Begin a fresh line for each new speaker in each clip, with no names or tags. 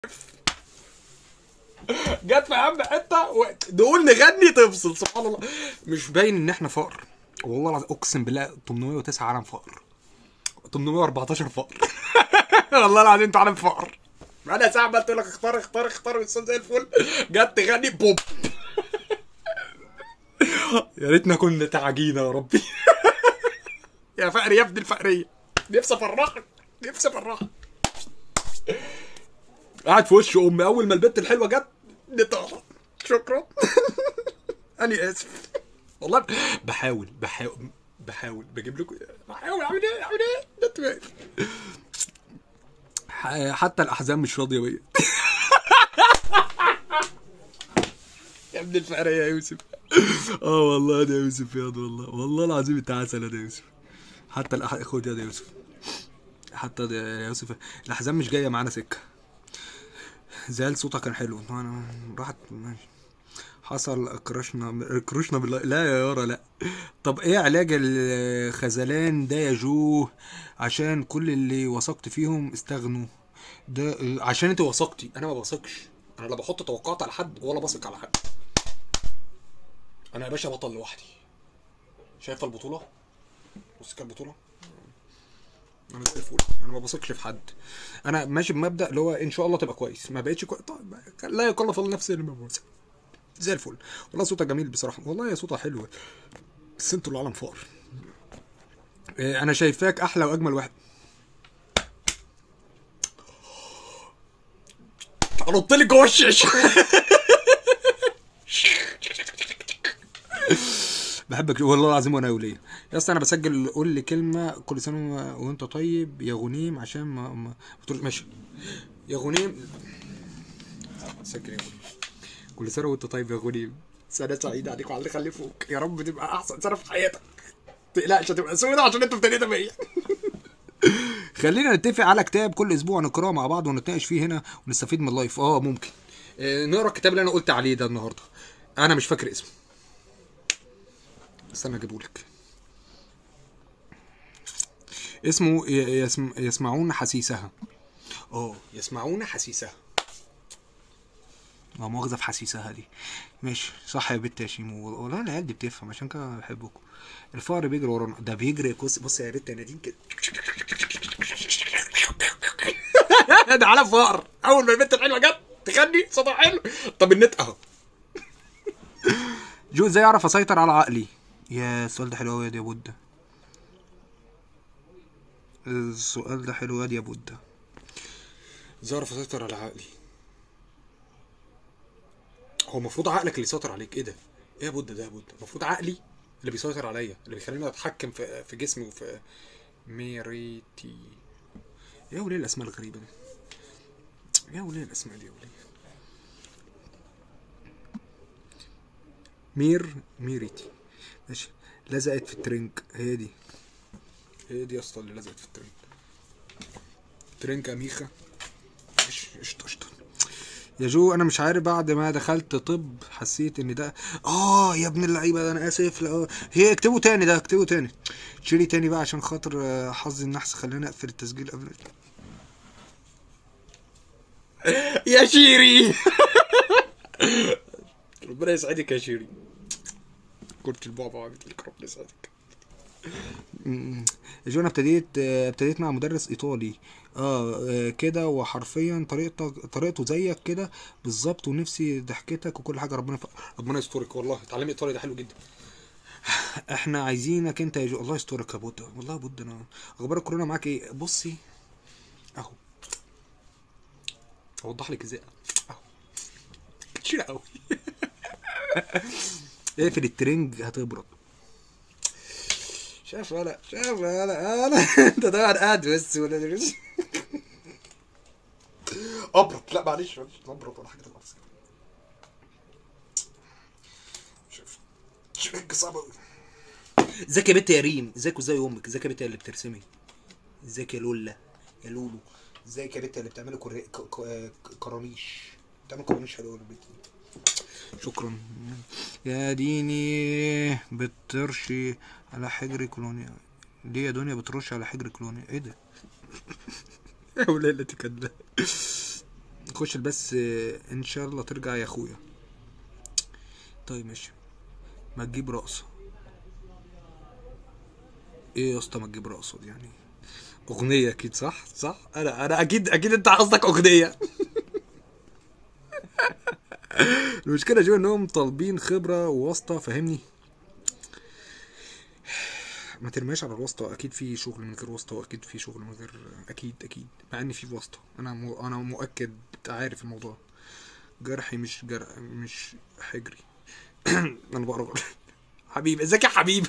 جت في اهم حته و... نقول نغني تفصل سبحان الله مش باين ان احنا فقر والله العظيم اقسم بالله 809 عالم فقر 814 فقر والله العظيم انت عالم فقر انا ساعه عمال تقول لك اختار اختار اختار والصوت زي الفل جت تغني بوب يا ريتنا كنا تعجينه يا ربي يا فقر يا ابن الفقريه نفسي افرحك نفسي افرحك قاعد في وش امي اول ما البنت الحلوه جت نطاح شكرا انا اسف والله بحاول بحاول بحاول بجيب لكم بحاول اعمل ايه اعمل ايه ده انت واقف. ح- حتى الاحزان مش راضيه بيا يا ابن الفقريه يا يوسف اه والله ده يا يوسف ياض والله والله العظيم انت عسل يا ده يوسف حتى الأح... خد يا ده يوسف حتى ده يا يوسف الاحزان مش جايه معانا سكه زعل صوتها كان حلو انا راحت ماشي حصل كرشنا كرشنا بالله لا يا يارا لا طب ايه علاج الخذلان ده يا جو عشان كل اللي وثقت فيهم استغنوا ده عشان انت وثقتي انا ما بثقش انا لا بحط توقعات على حد ولا بثق على حد انا يا باشا بطل لوحدي شايفه البطوله بص كام البطوله انا زي الفل انا ما بثقش في حد انا ماشي بمبدا اللي هو ان شاء الله تبقى كويس ما بقتش كويس طيب لا يكلف الله نفسا الا ما بوسع زي الفل والله صوتها جميل بصراحه والله يا صوتها حلو بس انتوا العالم فقر إيه، انا شايفاك احلى واجمل واحد نط لي جوه الشاشه بحبك والله العظيم وانا وليه يا اسطى انا بسجل قول لي كلمه كل سنه وانت طيب يا غنيم عشان ما ما بتقولش ماشي يا غنيم سجل يا غنيم كل سنه وانت طيب يا غنيم سنه سعيده عليك وعلى اللي خلفوك يا رب تبقى احسن سنه في حياتك تقلقش هتبقى سودة عشان انت ابتديت بيا خلينا نتفق على كتاب كل اسبوع نقراه مع بعض ونتناقش فيه هنا ونستفيد من اللايف اه ممكن آه، نقرا الكتاب اللي انا قلت عليه ده النهارده انا مش فاكر اسمه استنى اجيبهولك اسمه ي- يسم... يسمعون حسيسها اه يسمعون حسيسها ما مؤاخذة في حسيسها دي ماشي صح يا بنت يا شيمو والله العيال دي بتفهم عشان كده بحبكم الفقر بيجري ورانا ده بيجري بص بص يا بنت يا نادين كده ده على فقر اول ما البنت الحلوه جت تغني صوتها حلو طب النت اهو جو ازاي اعرف اسيطر على عقلي يا السؤال ده حلو قوي يا بودة السؤال ده حلو يا بودة ازاي اعرف اسيطر على عقلي هو المفروض عقلك اللي يسيطر عليك ايه ده ايه يا بودة ده يا بودة المفروض عقلي اللي بيسيطر عليا اللي بيخليني اتحكم في في جسمي وفي ميريتي يا وليه الاسماء الغريبه دي يا وليه الاسماء دي يا وليه مير ميريتي ماشي لزقت في الترنك هي دي هي دي يا اسطى اللي لزقت في الترنك ترنك اميخه إيش- قشطه قشطه يا جو انا مش عارف بعد ما دخلت طب حسيت ان ده اه يا ابن اللعيبه ده انا اسف لا هي اكتبه تاني ده اكتبه تاني شيلي تاني بقى عشان خاطر آه، حظي النحس خلاني اقفل التسجيل قبل يا شيري ربنا يسعدك يا شيري كنت البعبع وعملت لك ربنا يسعدك مم. يا جو انا ابتديت آه، ابتديت مع مدرس ايطالي اه آه، كده وحرفيا طريقتك طريقته زيك كده بالظبط ونفسي ضحكتك وكل حاجه ربنا ف... ربنا يسترك والله تعلمي ايطالي ده حلو جدا احنا عايزينك انت يا جو الله يسترك يا بود والله يا بود انا اخبار الكورونا معاك ايه بصي اهو اوضح لك ازاي اهو كتير قوي اقفل الترنج هتبرد شاف ولا شاف ولا انا انت طبعا قاعد بس ولا ابرد لا معلش معلش ابرد ولا حاجه خالص شوف شوف صعب قوي ازيك يا بنت يا ريم ازيك وازاي امك ازيك يا بنت اللي بترسمي ازيك يا لولا يا لولو ازيك يا بنت اللي بتعملي كوري... ك... ك... كراميش بتعمل كراميش حلوه البنت شكرا يا ديني بترشي على حجر كولونيا ليه يا دنيا بترش على حجر كولونيا ايه ده يا وليلة كده خش البس آه، ان شاء الله ترجع يا اخويا طيب ماشي ما تجيب رقصة ايه يا اسطى ما تجيب رقصة دي يعني اغنية اكيد صح صح انا انا اكيد اكيد انت قصدك اغنية المشكلة جو انهم طالبين خبرة وواسطة فاهمني ما ترميش على الواسطة أكيد في شغل من غير واسطة وأكيد في شغل من غير أكيد أكيد مع إن في واسطة أنا م... أنا مؤكد عارف الموضوع جرحي مش جرح مش حجري أنا بقرا غلط. حبيبي ازيك يا حبيبي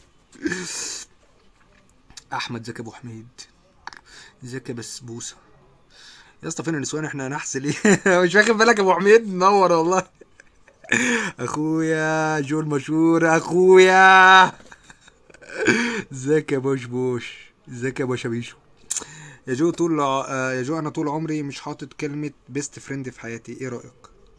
أحمد زكي أبو حميد زكي بسبوسة يا اسطى فين النسوان احنا نحس ليه مش واخد بالك يا ابو حميد منور والله اخويا جو المشهور اخويا ازيك يا بوش بوش ازيك يا باشا بيشو يا جو طول آه، يا جو انا طول عمري مش حاطط كلمة بيست فريند في حياتي ايه رأيك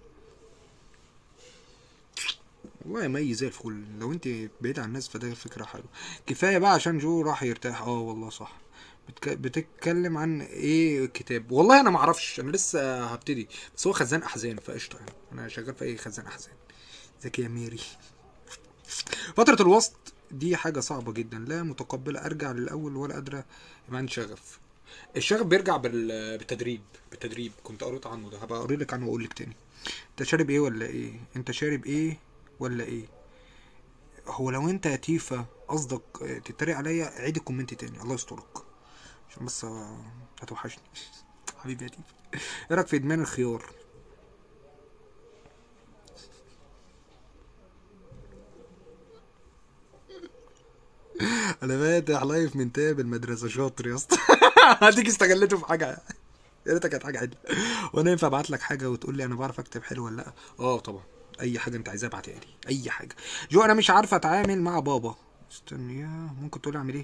والله يا مي زي الفل لو انت بعيد عن الناس فده فكرة حلوة كفاية بقى عشان جو راح يرتاح اه والله صح بتك... بتتكلم عن ايه الكتاب والله انا معرفش انا لسه هبتدي بس هو خزان احزان فقشطة يعني انا شغال في اي خزان احزان ازيك يا ميري فترة الوسط دي حاجة صعبة جدا لا متقبلة ارجع للاول ولا قادرة يبقى عندي شغف الشغف بيرجع بال... بالتدريب بالتدريب كنت قريت عنه ده هبقى اقري لك عنه واقول لك تاني انت شارب ايه ولا ايه انت شارب ايه ولا ايه هو لو انت يا تيفا قصدك اه، تتريق عليا عيد الكومنت تاني الله يسترك عشان بس اه، هتوحشني حبيبي يا تيفا ايه رايك في ادمان الخيار انا فاتح لايف من تاب المدرسه شاطر يا اسطى هديك استغلته في حاجه يا ريتها كانت حاجه عدله وانا ينفع ابعت لك حاجه وتقول لي انا بعرف اكتب حلو ولا لا اه طبعا اي حاجه انت عايزها ابعتها لي اي حاجه جو انا مش عارفه اتعامل مع بابا استني يا ممكن تقول لي اعمل ايه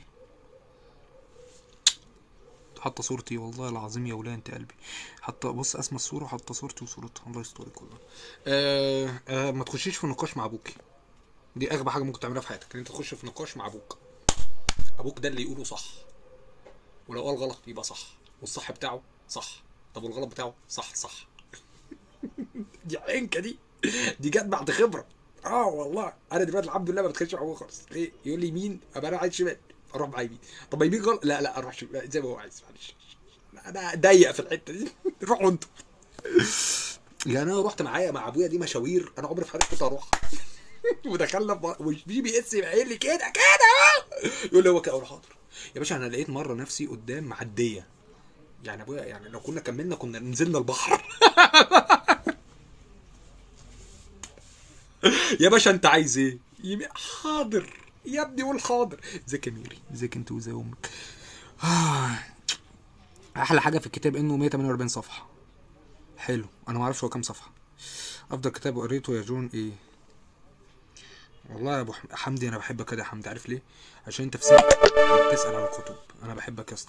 حاطه صورتي والله العظيم يا ولا انت قلبي حاطه بص اسمى الصوره حاطه صورتي وصورتها الله يسترك والله آه آه ما تخشيش في نقاش مع ابوكي دي اغبى حاجه ممكن تعملها في حياتك ان انت تخش في نقاش مع ابوك ابوك ده اللي يقوله صح ولو قال غلط يبقى صح والصح بتاعه صح طب والغلط بتاعه صح صح دي عينكه دي دي جت بعد خبره اه والله انا دلوقتي الحمد لله ما بتخش مع ابويا خالص ايه يقول لي يمين ابقى انا عايز شمال اروح مع يمين طب يمين غلط لا لا اروح شمال زي ما هو عايز معلش انا ضيق في الحته دي روحوا انتوا يعني انا رحت معايا مع ابويا دي مشاوير انا عمري في حياتي كنت اروح ودخلنا في- والبي بي اس يبقى قايل لي كده كده يقول لي هو كده اقول حاضر يا باشا انا لقيت مره نفسي قدام معديه يعني ابويا يعني لو كنا كملنا كنا نزلنا البحر يا باشا انت عايز ايه يبقى حاضر يا ابني قول حاضر ازيك يا ميري ازيك انت وزي امك آه. احلى حاجه في الكتاب انه 148 صفحه حلو انا ما اعرفش هو كام صفحه افضل كتاب قريته يا جون ايه والله يا ابو حم- حمدي انا بحبك كده يا حمدي عارف ليه عشان انت في سن بتسال على الكتب انا بحبك يا اسطى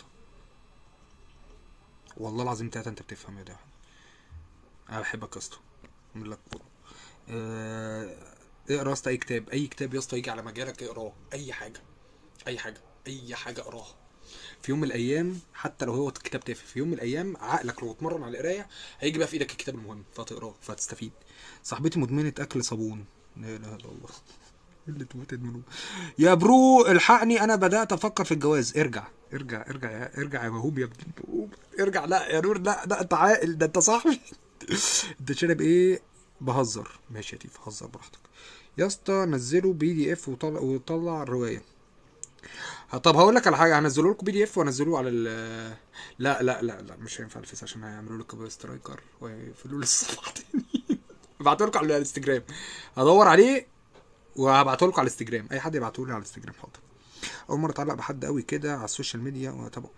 والله العظيم تلاته انت بتفهم يا ده انا بحبك يا اسطى من لك آه، اقرا يا اسطى اي كتاب اي كتاب يا اسطى يجي على مجالك اقراه اي حاجه اي حاجه اي حاجه اقراها في يوم من الايام حتى لو هو كتاب تافه في يوم من الايام عقلك لو اتمرن على القرايه هيجي بقى في ايدك الكتاب المهم فتقراه فتستفيد صاحبتي مدمنه اكل صابون لا اله الا الله اللي تموت تدمنه يا برو الحقني انا بدات افكر في الجواز ارجع ارجع ارجع يا ارجع يا مهوب يا ابن المهوب ارجع لا يا نور لا لا انت عاقل ده انت صاحبي انت شارب ايه بهزر ماشي يا تيف هزر براحتك يا اسطى نزلوا بي دي اف وطلع وطلع الروايه طب هقول لك على حاجه هنزله لكم بي دي اف وانزلوه على ال لا لا لا لا مش هينفع الفيس عشان هيعملوا لك سترايكر ويقفلوا لي الصفحه تاني ابعته لكم على الانستجرام هدور عليه وهبعته لكم على الانستجرام اي حد يبعته لي على الانستجرام حاضر اول مره اتعلق بحد قوي كده على السوشيال ميديا وطبعا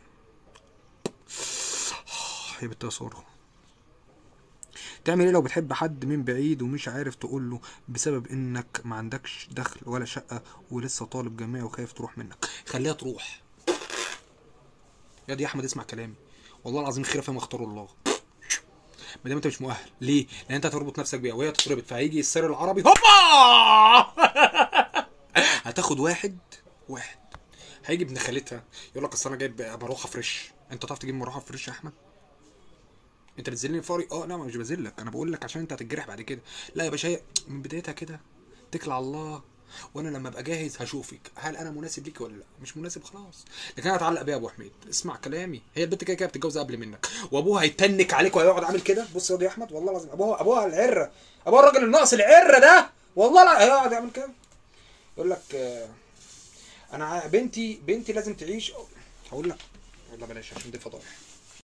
يا بنت يا ساره تعمل ايه لو بتحب حد من بعيد ومش عارف تقول له بسبب انك ما عندكش دخل ولا شقه ولسه طالب جامعي وخايف تروح منك خليها تروح يا دي يا احمد اسمع كلامي والله العظيم خير فيما اختار الله ما دام انت مش مؤهل ليه لان انت هتربط نفسك بيها وهي تتربط فهيجي السر العربي هوبا هتاخد واحد واحد هيجي ابن خالتها يقول لك اصل انا جايب مروحه فريش انت تعرف تجيب مروحه فريش يا احمد انت بتذلني فوري اه لا مش بذلك انا بقول لك عشان انت هتتجرح بعد كده لا يا باشا هي من بدايتها كده اتكل على الله وانا لما ابقى جاهز هشوفك هل انا مناسب ليك ولا لا مش مناسب خلاص لكن انا اتعلق بيها يا ابو حميد اسمع كلامي هي البنت كده كده بتتجوز قبل منك وابوها هيتنك عليك وهيقعد عامل كده بص يا واد يا احمد والله العظيم ابوها ابوها العره ابوها الراجل الناقص العره ده والله لا هيقعد يعمل كده يقول لك آه، انا ع- بنتي بنتي لازم تعيش هقول لا ولا بلاش عشان دي فضايح